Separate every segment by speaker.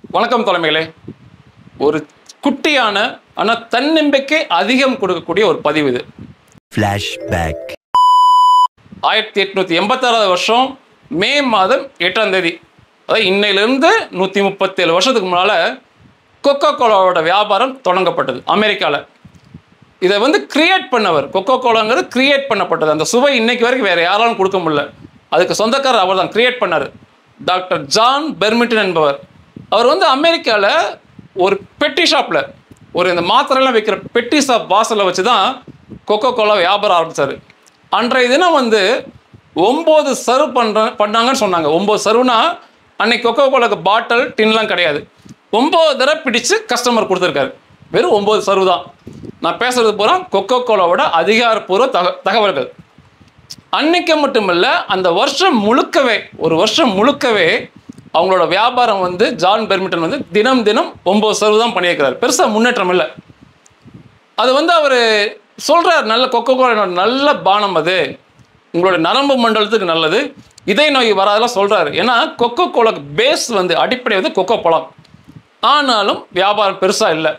Speaker 1: வணக்கம் தலைமைகளே ஒரு குட்டியான ஆனால் தன்னம்பிக்கை அதிகம் கொடுக்கக்கூடிய ஒரு பதிவு இது
Speaker 2: Flashback.
Speaker 1: ஆயிரத்தி எட்நூத்தி எண்பத்தாறாவது வருஷம் மே மாதம் எட்டாம் தேதி அதாவது இன்னையிலிருந்து நூற்றி முப்பத்தேழு வருஷத்துக்கு முன்னால் கொக்கோ கோலாவோட வியாபாரம் தொடங்கப்பட்டது அமெரிக்காவில் இதை வந்து கிரியேட் பண்ணவர் கொக்கோ கோலாங்கிறது கிரியேட் பண்ணப்பட்டது அந்த சுவை இன்னைக்கு வரைக்கும் வேறு யாராலும் கொடுக்க முடியல அதுக்கு சொந்தக்காரர் அவர் தான் கிரியேட் பண்ணார் டாக்டர் ஜான் பெர்மிட்டன் என்பவர் அவர் வந்து அமெரிக்காவில் ஒரு பெட்டி ஷாப்பில் ஒரு இந்த மாத்திரைலாம் வைக்கிற பெட்டி ஷாப் வாசலில் வச்சு தான் கொக்கோ கோலா வியாபாரம் ஆரம்பித்தார் அன்றைய தினம் வந்து ஒம்பது சர்வ் பண்ணுற பண்ணாங்கன்னு சொன்னாங்க ஒம்பது சர்வ்னா அன்னைக்கு கொக்கோ கோலாக்கு பாட்டில் டின்லாம் கிடையாது ஒம்பது தடவை பிடிச்சு கஸ்டமர் கொடுத்துருக்காரு வெறும் ஒம்பது சர்வ் தான் நான் பேசுறது பூரா கொக்கோ கோலாவோட அதிகாரப்பூர்வ தக தகவல்கள் அன்னைக்கு மட்டுமில்ல அந்த வருஷம் முழுக்கவே ஒரு வருஷம் முழுக்கவே அவங்களோட வியாபாரம் வந்து ஜான் பெர்மிட்டன் வந்து தினம் தினம் ஒம்பது சர்வ் தான் பண்ணியிருக்கிறார் பெருசாக முன்னேற்றம் இல்லை அது வந்து அவர் சொல்கிறார் நல்ல கொக்கோ கோலா நல்ல பானம் அது உங்களோட நரம்பு மண்டலத்துக்கு நல்லது இதய நோய் வராதெல்லாம் சொல்கிறாரு ஏன்னா கொக்கோ கோலாக்கு பேஸ் வந்து அடிப்படை வந்து கொக்கோ பழம் ஆனாலும் வியாபாரம் பெருசாக இல்லை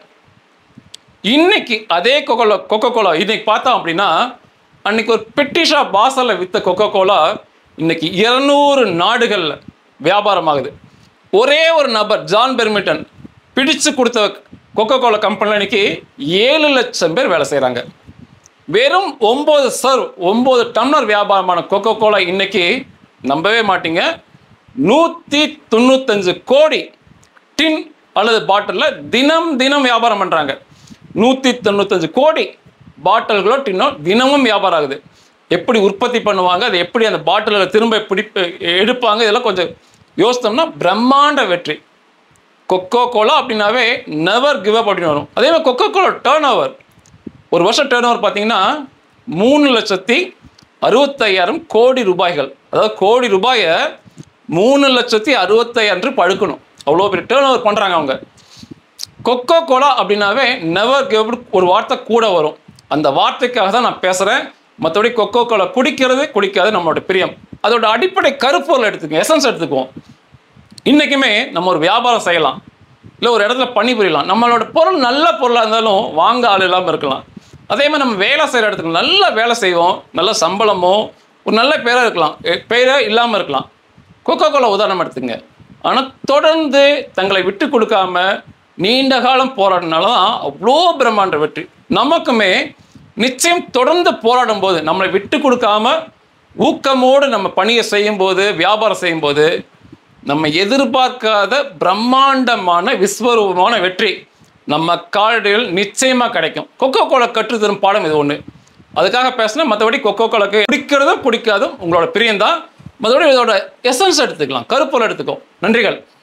Speaker 1: இன்னைக்கு அதே கொக்கோலா கொக்கோ கோலா இன்னைக்கு பார்த்தோம் அப்படின்னா அன்னைக்கு ஒரு பெட்டி ஷாப் வாசலில் விற்ற கொக்கோ கோலா இன்னைக்கு இருநூறு நாடுகளில் வியாபாரமாகுது ஒரே ஒரு நபர் ஜான் பெர்மிட்டன் பிடிச்சு கொடுத்த கொக்கோ கோலா கம்பெனியில் இன்னைக்கு ஏழு லட்சம் பேர் வேலை செய்கிறாங்க வெறும் ஒம்பது சர்வ் ஒம்பது டம்ளர் வியாபாரமான கொக்கோ கோலா இன்னைக்கு நம்பவே மாட்டீங்க நூற்றி தொண்ணூத்தஞ்சு கோடி டின் அல்லது பாட்டிலில் தினம் தினம் வியாபாரம் பண்ணுறாங்க நூற்றி தொண்ணூத்தஞ்சு கோடி பாட்டில்களோ டின்னோ தினமும் வியாபாரம் ஆகுது எப்படி உற்பத்தி பண்ணுவாங்க அது எப்படி அந்த பாட்டிலில் திரும்ப பிடி எடுப்பாங்க இதெல்லாம் கொஞ்சம் யோசித்தோம்னா பிரம்மாண்ட வெற்றி கொக்கோ கோலா அப்படின்னாவே நெவர் கிவ் அப் அப்படின்னு வரும் அதே மாதிரி கொக்கோ கோலா டேர்ன் ஓவர் ஒரு வருஷம் டேர்ன் ஓவர் பார்த்தீங்கன்னா மூணு லட்சத்தி அறுபத்தையாயிரம் கோடி ரூபாய்கள் அதாவது கோடி ரூபாயை மூணு லட்சத்தி அறுபத்தையாயிரம் பழுக்கணும் அவ்வளோ பெரிய டேர்ன் ஓவர் பண்ணுறாங்க அவங்க கொக்கோ கோலா அப்படின்னாவே நெவர் கிவ் ஒரு வார்த்தை கூட வரும் அந்த வார்த்தைக்காக தான் நான் பேசுகிறேன் மற்றபடி கொக்கோ கோலா குடிக்கிறது குடிக்காது நம்மளோட பிரியம் அதோட அடிப்படை கருப்பொருள் எடுத்துக்கோங்க எசன்ஸ் எடுத்துக்குவோம் இன்றைக்குமே நம்ம ஒரு வியாபாரம் செய்யலாம் இல்லை ஒரு இடத்துல பணிபுரியலாம் நம்மளோட பொருள் நல்ல பொருளாக இருந்தாலும் வாங்க ஆள் இல்லாமல் இருக்கலாம் அதே மாதிரி நம்ம வேலை செய்கிற இடத்துக்கு நல்ல வேலை செய்வோம் நல்ல சம்பளமோ ஒரு நல்ல பேராக இருக்கலாம் எ- பேரே இல்லாமல் இருக்கலாம் கொக்கோ கோலா உதாரணம் எடுத்துங்க ஆனால் தொடர்ந்து தங்களை விட்டு கொடுக்காம நீண்ட காலம் போராடினால தான் அவ்வளோ பிரம்மாண்ட வெற்றி நமக்குமே நிச்சயம் தொடர்ந்து போராடும் போது நம்மளை விட்டு கொடுக்காம ஊக்கமோடு நம்ம பணியை செய்யும்போது வியாபாரம் செய்யும்போது நம்ம எதிர்பார்க்காத பிரம்மாண்டமான விஸ்வரூபமான வெற்றி நம்ம காலடியில் நிச்சயமா கிடைக்கும் கொக்கோ கோலா கற்றுத்தரும் பாடம் இது ஒன்று அதுக்காக பேசினா மற்றபடி கொக்கோ கோலாக்கு பிடிக்கிறதும் பிடிக்காதும் உங்களோட பிரியம்தான் மற்றபடி இதோட எசன்ஸ் எடுத்துக்கலாம் கருப்பொருள் எடுத்துக்கோ நன்றிகள்